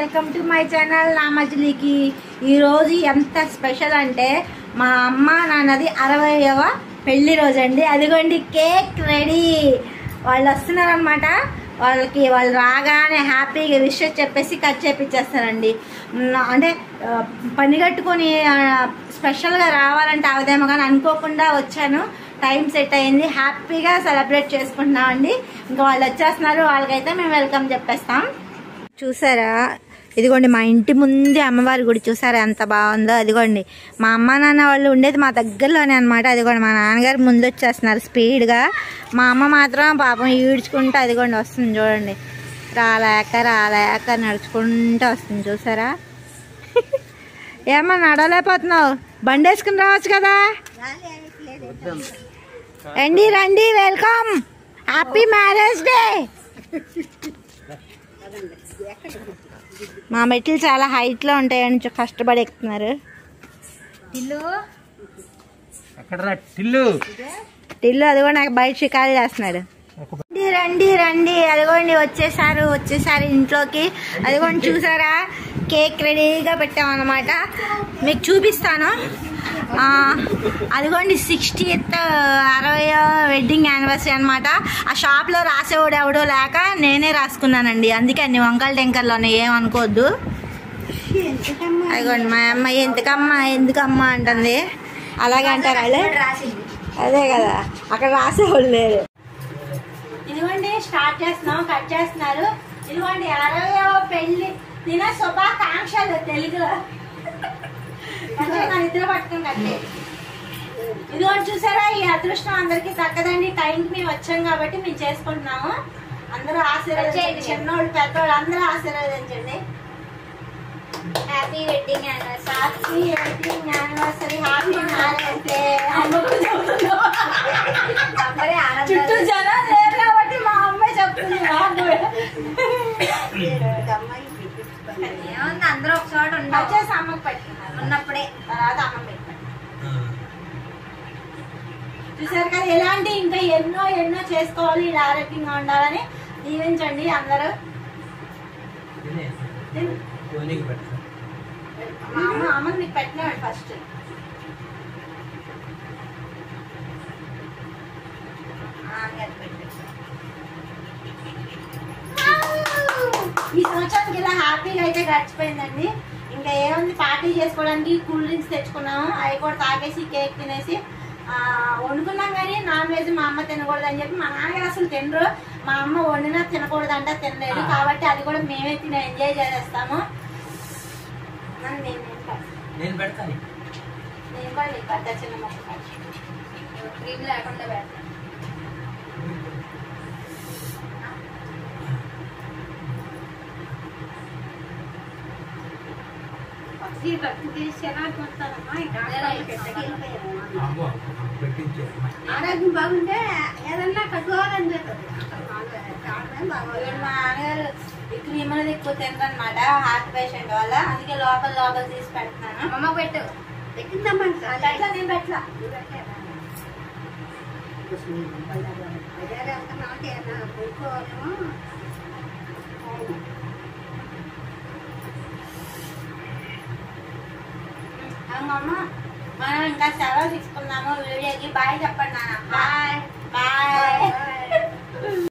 Welcome to my channel నా మజిలీకి ఈరోజు ఎంత స్పెషల్ అంటే మా అమ్మ నాన్నది అరవైవ పెళ్లి రోజు అండి అదిగోండి కేక్ రెడీ వాళ్ళు వస్తున్నారనమాట వాళ్ళకి వాళ్ళు రాగానే హ్యాపీగా విషెస్ చెప్పేసి కట్ చేపించేస్తారండి ఉమ్, అంటే ఆ, పని కట్టుకొని ఆ, స్పెషల్గా రావాలంటే అవదేమో కానీ అనుకోకుండా వచ్చాను టైం సెట్ అయింది హ్యాపీగా సెలబ్రేట్ చేసుకుంటున్నామండి ఇంకా వాళ్ళు వచ్చేస్తున్నారు వాళ్ళకైతే మేము వెల్కమ్ చెప్పేస్తాం చూసారా ఇదిగోండి మా ఇంటి ముందే అమ్మవారి గుడి చూసారా ఎంత బాగుందో అదిగోండి మా అమ్మ నాన్న వాళ్ళు ఉండేది మా దగ్గరలోనే అనమాట అదిగోండి మా నాన్నగారు ముందు వచ్చేస్తున్నారు స్పీడ్గా మా అమ్మ మాత్రం పాపం ఈడ్చుకుంటూ అదిగోండి వస్తుంది చూడండి రాలేక రాలేక నడుచుకుంటూ వస్తుంది చూసారా ఏమన్నా నడవలేకపోతున్నావు బండి వేసుకుని రావచ్చు కదా రండి రండి వెల్కమ్ హ్యాపీ మ్యారేజ్ డే మా మెట్లు చాలా హైట్ లో ఉంటాయని చూ- కష్టపడి ఎక్కుతున్నారు ఎక్కడరా టిల్లు ఇల్లు అది కూడా నాకు బయట షికారు చేస్తున్నాడు రండి రండి రండి అదిగోండి వచ్చేసారు వచ్చేసారు ఇంట్లోకి అదిగోండి చూసారా కేక్ రెడీగా పెట్టామన్నమాట మీకు చూపిస్తాను ఆ, అదిగోండి సిక్స్టీత్ అరవై వెడ్డింగ్ యానివర్సరీ అనమాట ఆ షాప్లో రాసేవాడు ఎవడో లేక నేనే రాసుకున్నానండి అందుకే అన్ని వంకల టెంకర్లు ఉన్నాయి ఏమనుకోవద్దు అదిగోండి మా అమ్మాయి ఎందుకమ్మా ఎందుకమ్మా అంటుంది అలాగే అంటారు వాళ్ళు అదే కదా అక్కడ రాసేవాళ్ళు లేరు ఇదిగోండి స్టార్ట్ చేస్తున్నాం కట్ చేస్తున్నారు ఇదిగోండి అరవయవ పెళ్లి దిన శుభాకాంక్షలు తెలుగులో అంటే మన ఇద్దరు పట్టుకుని కట్టే ఇదిగోండి చూసారా ఈ అదృష్టం అందరికి దక్కదండి టైంకి మేము వచ్చాం కాబట్టి మేము చేసుకుంటున్నాము అందరూ ఆశీర్వదించండి చిన్నోళ్ళు పెద్దోళ్ళు అందరూ ఆశీర్వదించండి happy wedding anniversary happy wedding anniversary happy marriage day చుట్టూ జనాలు లేరు కాబట్టి మా అమ్మాయి చెప్తుంది నాకు ఏముంది అందరూ ఒక చోట ఉండవు వచ్చేసి అమ్మకి పెట్టుకున్నారు ఉన్నప్పుడే తర్వాత అమ్మ పెట్టాను చూసారు కదా ఎలాంటి ఇంకా ఎన్నో ఎన్నో చేసుకోవాలి ఇలా ఆరోగ్యంగా ఉండాలని దీవించండి అందరూ తిను. కోనికి పెడతా మా అమ్మ అమ్మని నీకు పెట్టినాడు ఫస్ట్ ఈ సంవత్సరానికి ఇలా హ్యాపీగా అయితే గడిచిపోయిందండి ఇంకా ఏముంది పార్టీ చేసుకోవడానికి కూల్ డ్రింక్స్ తెచ్చుకున్నాము అవి కూడా తాగేసి కేక్ తినేసి ఆ, వండుకున్నాం కానీ నాన్ వెజ్ మా అమ్మ తినకూడదు అని చెప్పి మా నాన్నగారు అసలు తినరు మా అమ్మ వండినా తినకూడదంట తినలేదు కాబట్టి అది కూడా మేమే తిని ఎంజాయ్ చేసేస్తాము నన్ను నేను తింటా. నేను పెడతాను నేను కూడా నీకు పెద్ద చిన్న మొక్క క్రీమ్ లేకుండా పెడతాను అమ్మో పెట్టించే ఆరోగ్యం బాగుంటే ఏదన్నా కట్టుకోవాలని చెప్పదు వీడు మా నాన్నగారు ఈ క్రీములు ఎక్కువ తినరనమాట హార్ట్ పేషెంట్ వల్ల అందుకే లోపల లోపల తీసి పెడుతున్నాను అమ్మ పెట్టు పెట్టిందమ్మా పెట్లా నేను పెట్లా అమ్మమ్మ మనం ఇంకా సెలవు తీసుకున్నాము వీడియోకి బాయ్ చెప్పండి నాన్న బాయ్ బాయ్